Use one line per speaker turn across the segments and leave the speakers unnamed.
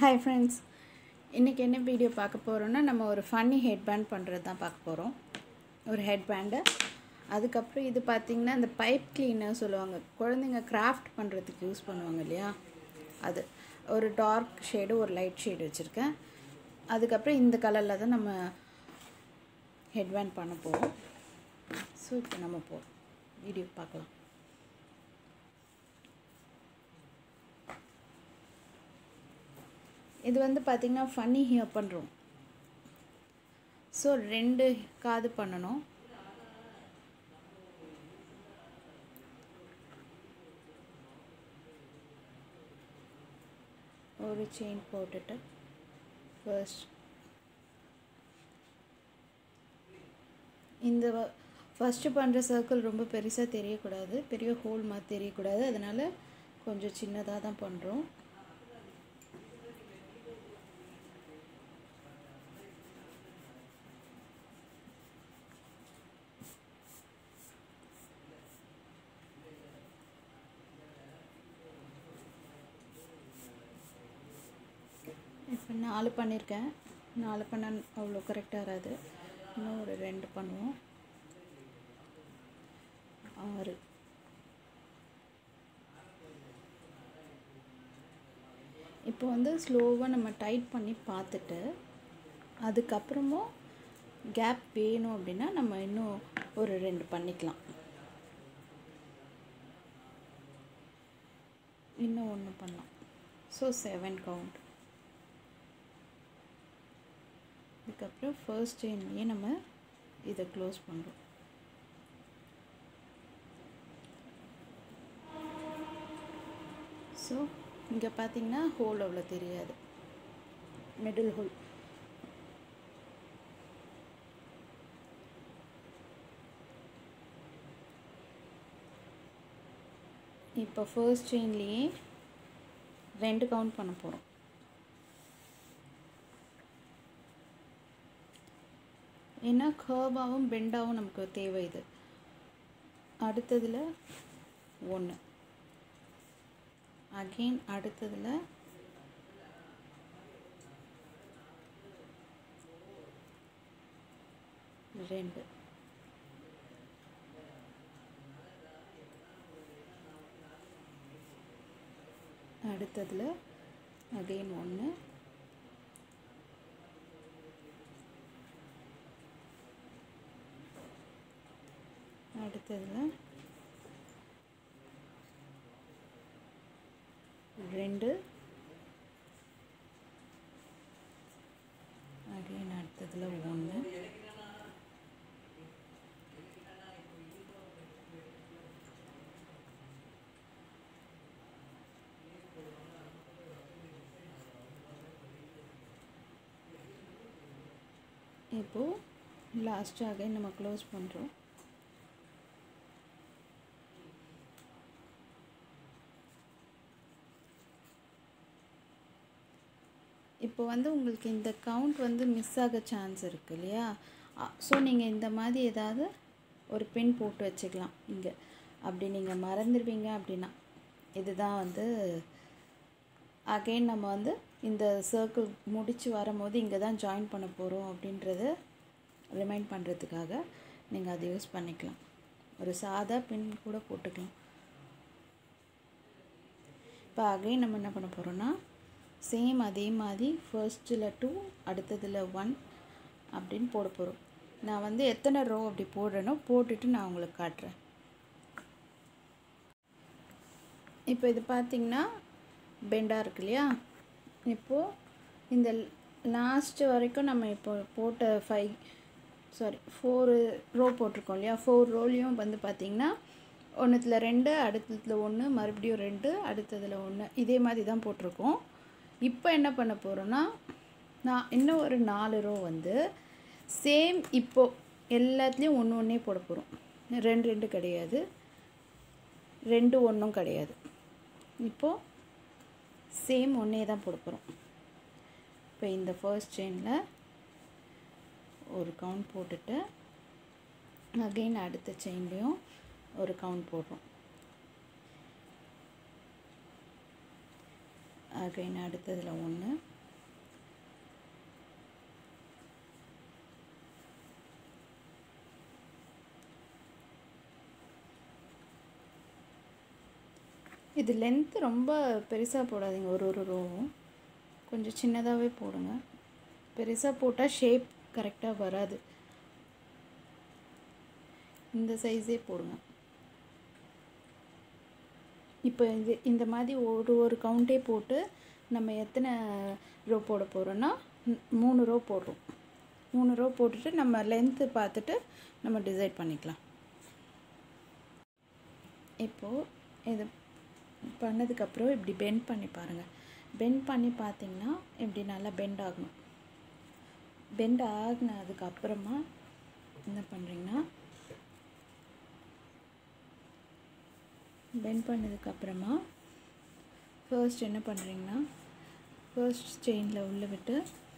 hi friends இன்றைக்கி என்ன video பார்க்க போகிறோன்னா நம்ம ஒரு ஃபன்னி ஹெட் பேண்ட் பண்ணுறது தான் பார்க்க போகிறோம் ஒரு ஹெட் பேண்டு அதுக்கப்புறம் இது பார்த்திங்கன்னா இந்த பைப் கிளீனர் சொல்லுவாங்க குழந்தைங்க கிராஃப்ட் பண்ணுறதுக்கு யூஸ் பண்ணுவாங்க இல்லையா அது ஒரு டார்க் ஷேடு ஒரு லைட் ஷேடு வச்சுருக்கேன் அதுக்கப்புறம் இந்த கலரில் தான் நம்ம ஹெட் பேண்ட் பண்ண போகிறோம் ஸோ இப்போ நம்ம போகிறோம் வீடியோ பார்க்கலாம் இது வந்து பார்த்திங்கன்னா ஃபன்னி ஹியர் பண்ணுறோம் ஸோ ரெண்டு காது பண்ணணும் ஒரு செயின் போட்டுட்டு ஃபர்ஸ்ட் இந்த ஃபஸ்ட்டு பண்ணுற சர்க்கிள் ரொம்ப பெருசாக தெரியக்கூடாது பெரிய ஹோல் மாதிரி தெரியக்கூடாது அதனால் கொஞ்சம் சின்னதாக தான் பண்ணுறோம் இப்போ நாலு பண்ணியிருக்கேன் நாலு பண்ண அவ்வளோ கரெக்டாக வராது இன்னும் ஒரு ரெண்டு பண்ணுவோம் ஆறு இப்போ வந்து ஸ்லோவாக நம்ம டைட் பண்ணி பார்த்துட்டு அதுக்கப்புறமும் கேப் வேணும் அப்படின்னா நம்ம இன்னும் ஒரு ரெண்டு பண்ணிக்கலாம் இன்னும் ஒன்று பண்ணலாம் ஸோ செவன் கவுண்ட் அதுக்கப்புறம் ஃபர்ஸ்ட் செயின்லேயே நம்ம இதை க்ளோஸ் பண்ணுறோம் ஸோ இங்கே பார்த்தீங்கன்னா ஹோல் அவ்வளோ தெரியாது மிடில் ஹோல் இப்போ ஃபர்ஸ்ட் செயின்லேயே ரெண்டு கவுண்ட் பண்ண போகிறோம் ஏன்னா கர்வாகவும் பெண்டாகவும் நமக்கு தேவை இது அடுத்ததில் ஒன்று அகெயின் அடுத்ததில் ரெண்டு அடுத்ததில் அகெயின் ஒன்று அடுத்ததில் ரெண்டு அகைன் அடுத்ததில் ஒன்று இப்போது லாஸ்ட்டாக நம்ம க்ளோஸ் பண்ணுறோம் இப்போ வந்து உங்களுக்கு இந்த கவுண்ட் வந்து மிஸ் ஆக சான்ஸ் இருக்குது இல்லையா ஸோ நீங்கள் இந்த மாதிரி ஏதாவது ஒரு பின் போட்டு வச்சுக்கலாம் இங்கே அப்படி நீங்கள் மறந்துடுவீங்க அப்படின்னா இதுதான் வந்து அகெயின் நம்ம வந்து இந்த சர்க்கிள் முடித்து வரும்போது இங்கே தான் ஜாயின் பண்ண போகிறோம் அப்படின்றத ரிமைண்ட் பண்ணுறதுக்காக நீங்கள் அதை யூஸ் பண்ணிக்கலாம் ஒரு சாதா பின் கூட போட்டுக்கலாம் இப்போ அகைன் நம்ம என்ன பண்ண போகிறோன்னா சேம் அதே மாதிரி ஃபர்ஸ்ட்டில் டூ அடுத்ததில் ஒன் அப்படின்னு போட போகிறோம் நான் வந்து எத்தனை ரோ அப்படி போடுறேனோ போட்டுட்டு நான் உங்களுக்கு காட்டுறேன் இப்போ இது பார்த்திங்கன்னா பெண்டாக இருக்கு இல்லையா இப்போது இந்த லாஸ்ட்டு வரைக்கும் நம்ம இப்போ போட்ட ஃபைவ் சாரி ஃபோரு ரோ போட்டிருக்கோம் இல்லையா ஃபோர் ரோலையும் வந்து பார்த்திங்கன்னா ஒன்றுத்தில் ரெண்டு அடுத்ததில் ஒன்று மறுபடியும் ரெண்டு அடுத்ததில் ஒன்று இதே மாதிரி தான் போட்டிருக்கோம் இப்போ என்ன பண்ண போகிறோன்னா நான் இன்னும் ஒரு நாலு ரோ வந்து சேம் இப்போது எல்லாத்துலேயும் ஒன்று ஒன்றே போட போகிறோம் ரெண்டு ரெண்டு கிடையாது ரெண்டு ஒன்றும் கிடையாது இப்போது சேம் ஒன்றே தான் போட போகிறோம் இப்போ இந்த ஃபர்ஸ்ட் செயினில் ஒரு கவுண்ட் போட்டுட்டு அகெயின் அடுத்த செயின்லேயும் ஒரு கவுண்ட் போடுறோம் அகைன் அடுத்ததில் ஒன்று இது லென்த்து ரொம்ப பெருசாக போடாதீங்க ஒரு ஒரு ரோவும் கொஞ்சம் சின்னதாகவே போடுங்க பெருசாக போட்டால் ஷேப் கரெக்டாக வராது இந்த சைஸே போடுங்க இப்போ இது இந்த மாதிரி ஒரு ஒரு கவுண்டே போட்டு நம்ம எத்தனை ரோ போட போகிறோன்னா மூணு ரோ போடுறோம் மூணு ரோ போட்டுட்டு நம்ம லென்த்து பார்த்துட்டு நம்ம டிசைட் பண்ணிக்கலாம் இப்போது இது பண்ணதுக்கப்புறம் இப்படி பெண்ட் பண்ணி பாருங்கள் பெண்ட் பண்ணி பார்த்தீங்கன்னா இப்படி நல்லா பெண்ட் ஆகணும் பெண்ட் ஆகினதுக்கப்புறமா என்ன பண்ணுறீங்கன்னா பெண்ட் பண்ணதுக்கப்புறமா ஃபர்ஸ்ட் என்ன பண்ணுறீங்கன்னா ஃபர்ஸ்ட் செயினில் உள்ளே விட்டு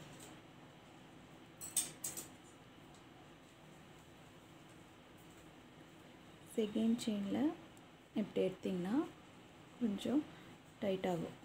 செகண்ட் செயினில் இப்படி எடுத்திங்கன்னா கொஞ்சம் டைட் ஆகும்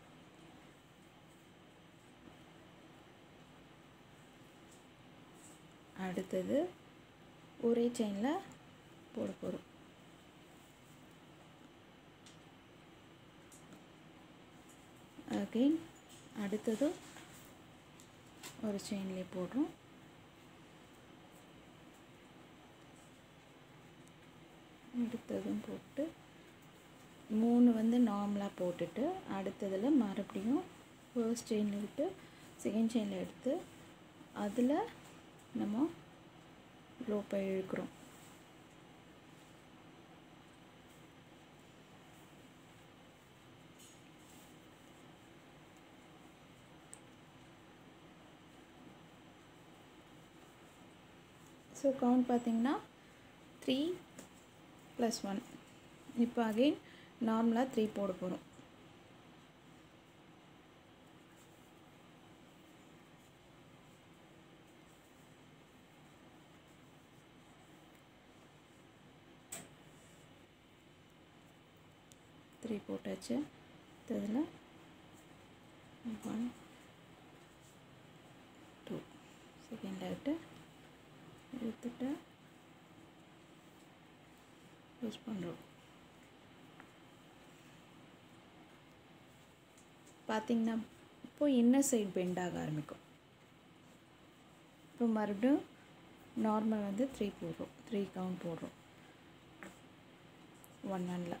அடுத்தது ஒரே செயினில் போட போகிறோம் அகெயின் அடுத்தது ஒரு செயின்லேயே போடுறோம் அடுத்ததும் போட்டு மூணு வந்து நார்மலாக போட்டுட்டு அடுத்ததில் மறுபடியும் ஃபர்ஸ்ட் செயினில் விட்டு செகண்ட் செயினில் எடுத்து அதில் நம்ம ரோப்பை இழுக்கிறோம் ஸோ கவுண்ட் பார்த்திங்கன்னா த்ரீ ப்ளஸ் ஒன் இப்போ அகெயின் நார்மலாக த்ரீ போட போகிறோம் த்ரீ போட்டாச்சு இதில் ஒன் டூ செகண்ட் ஆகிட்டு எடுத்துட்டு யூஸ் பண்ணுறோம் பார்த்திங்கன்னா இப்போ இன்னர் சைடு பெண்ட் ஆக ஆரம்பிக்கும் இப்போ மறுபடியும் நார்மல் வந்து த்ரீ போடுறோம் த்ரீ கவுண்ட் போடுறோம் ஒன் ஒனில்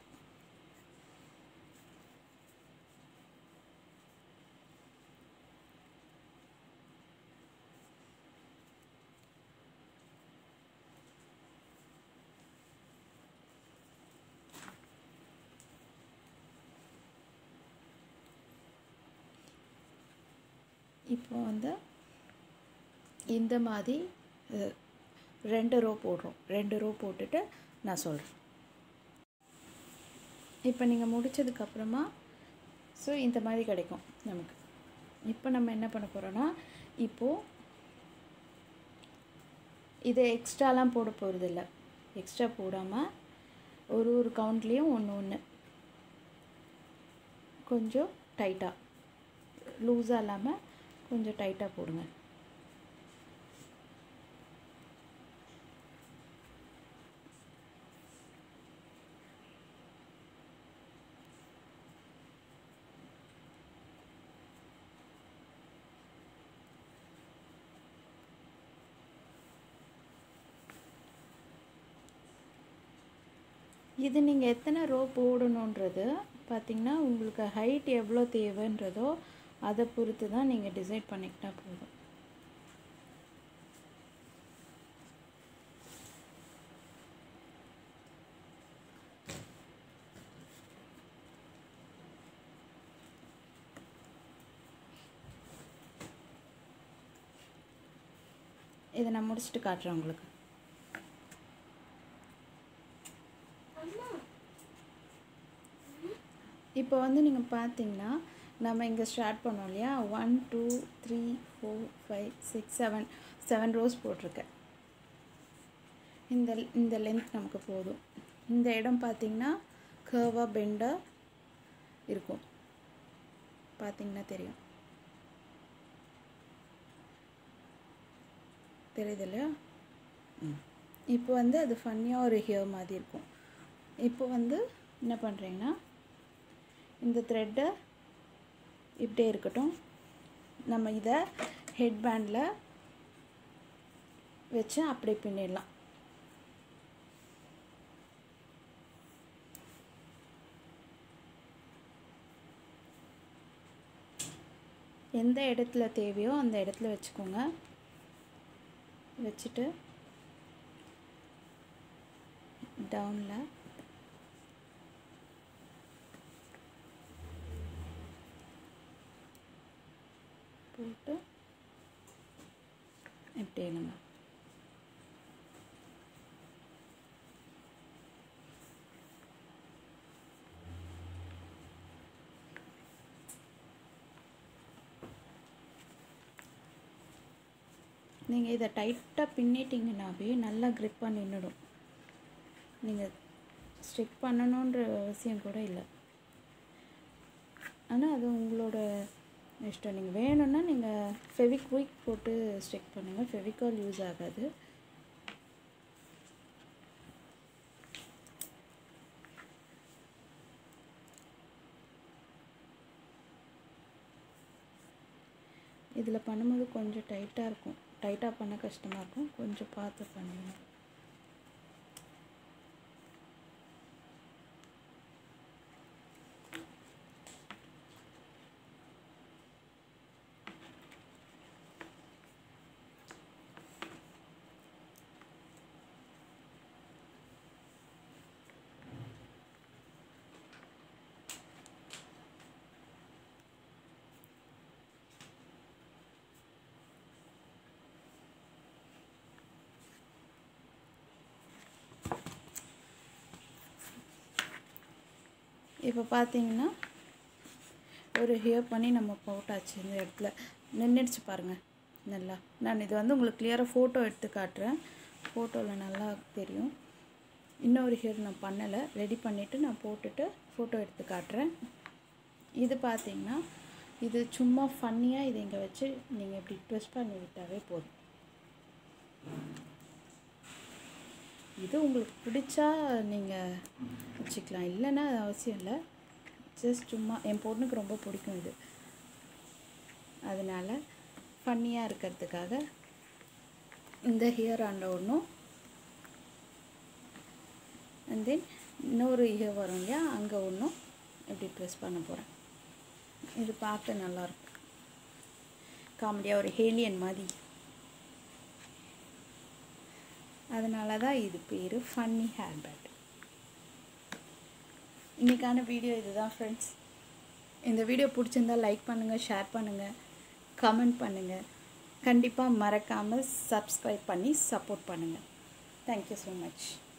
இப்போ வந்து இந்த மாதிரி அஹ், ரெண்டு ரோ போடுறோம் ரெண்டு ரோ போட்டுட்டு நான் சொல்கிறேன் இப்போ நீங்கள் முடித்ததுக்கப்புறமா ஸோ இந்த மாதிரி கிடைக்கும் நமக்கு இப்போ நம்ம என்ன பண்ண போகிறோன்னா இப்போது இதை எக்ஸ்ட்ராலாம் போட போகிறதில்ல எக்ஸ்ட்ரா போடாமல் ஒரு ஒரு கவுண்ட்லேயும் ஒன்று ஒன்று கொஞ்சம் டைட்டாக லூஸாக இல்லாமல் கொஞ்சம் டைட்டாக போடுங்க இது நீங்கள் எத்தனை ரோ போடணுன்றது பார்த்தீங்கன்னா உங்களுக்கு ஹைட் எவ்வளோ தேவைன்றதோ அதை பொறுத்து தான் நீங்கள் டிசைட் பண்ணிக்கிட்டா போதும் இதை நான் முடிச்சுட்டு காட்டுறேன் உங்களுக்கு இப்போ வந்து நீங்கள் பார்த்தீங்கன்னா நம்ம இங்கே ஸ்டார்ட் பண்ணோம் இல்லையா one two three four five six seven seven rows போட்டிருக்கேன் இந்த இந்த லென்த் நமக்கு போதும் இந்த இடம் பார்த்தீங்கன்னா கர்வாக பெண்டாக இருக்கும் பார்த்தீங்கன்னா தெரியும் தெரியுது இல்லையா ம் இப்போ வந்து அது ஃபன்னியாக ஒரு ஹியர் மாதிரி இருக்கும் இப்போ வந்து என்ன பண்ணுறீங்கன்னா இந்த த்ரெட்டை இப்படியே இருக்கட்டும் நம்ம இதை ஹெட் பேண்டில் வச்சு அப்படியே பின்னிடலாம் எந்த இடத்துல தேவையோ அந்த இடத்துல வச்சுக்கோங்க வச்சுட்டு டவுனில் போட்டு இப்படி நம்ம நீங்கள் இதை டைட்டாக பின்னிட்டிங்கனாவே நல்லா க்ரிப்பாக நின்றுடும் நீங்கள் ஸ்ட்ரிக் பண்ணணுன்ற அவசியம் கூட இல்லை ஆனால் அது உங்களோட இஷ்டம் நீங்கள் வேணும்னா நீங்கள் ஃபெவிக்விக் போட்டு ஸ்டிக் பண்ணுங்கள் ஃபெவிகால் யூஸ் ஆகாது இதில் பண்ணும்போது கொஞ்சம் டைட்டாக இருக்கும் டைட்டாக பண்ண கஷ்டமாக இருக்கும் கொஞ்சம் பார்த்து பண்ணுங்க இப்போ பார்த்தீங்கன்னா ஒரு ஹியர் பண்ணி நம்ம போட்டாச்சு இந்த இடத்துல நின்றுடுச்சு பாருங்கள் நல்லா நான் இது வந்து உங்களுக்கு கிளியராக ஃபோட்டோ எடுத்து காட்டுறேன் ஃபோட்டோவில் நல்லா தெரியும் இன்னொரு ஹியர் நான் பண்ணலை ரெடி பண்ணிவிட்டு நான் போட்டுட்டு ஃபோட்டோ எடுத்து காட்டுறேன் இது பார்த்தீங்கன்னா இது சும்மா ஃபன்னியாக இதை இங்கே வச்சு நீங்கள் இப்படி ட்விஸ்ட் பண்ணி விட்டாவே போதும் இது உங்களுக்கு பிடிச்சா நீங்கள் வச்சுக்கலாம் இல்லைன்னா அது அவசியம் இல்லை ஜஸ்ட் சும்மா என் பொண்ணுக்கு ரொம்ப பிடிக்கும் இது அதனால் ஃபன்னியாக இருக்கிறதுக்காக இந்த ஹியர் ஆண்ட ஒன்றும் அண்ட் தென் இன்னொரு ஹியர் வரும் இல்லையா அங்கே ஒன்றும் இப்படி ட்ரெஸ் பண்ண போகிறேன் இது பார்க்க நல்லாயிருக்கும் காமெடியாக ஒரு ஹேலியன் மாதிரி அதனால தான் இது பேர் ஃபன்னி ஹேர் பேண்ட் இன்றைக்கான வீடியோ இதுதான் ஃப்ரெண்ட்ஸ் இந்த வீடியோ பிடிச்சிருந்தா லைக் பண்ணுங்கள் ஷேர் பண்ணுங்கள் கமெண்ட் பண்ணுங்கள் கண்டிப்பாக மறக்காமல் சப்ஸ்கிரைப் பண்ணி சப்போர்ட் பண்ணுங்கள் தேங்க்யூ ஸோ மச்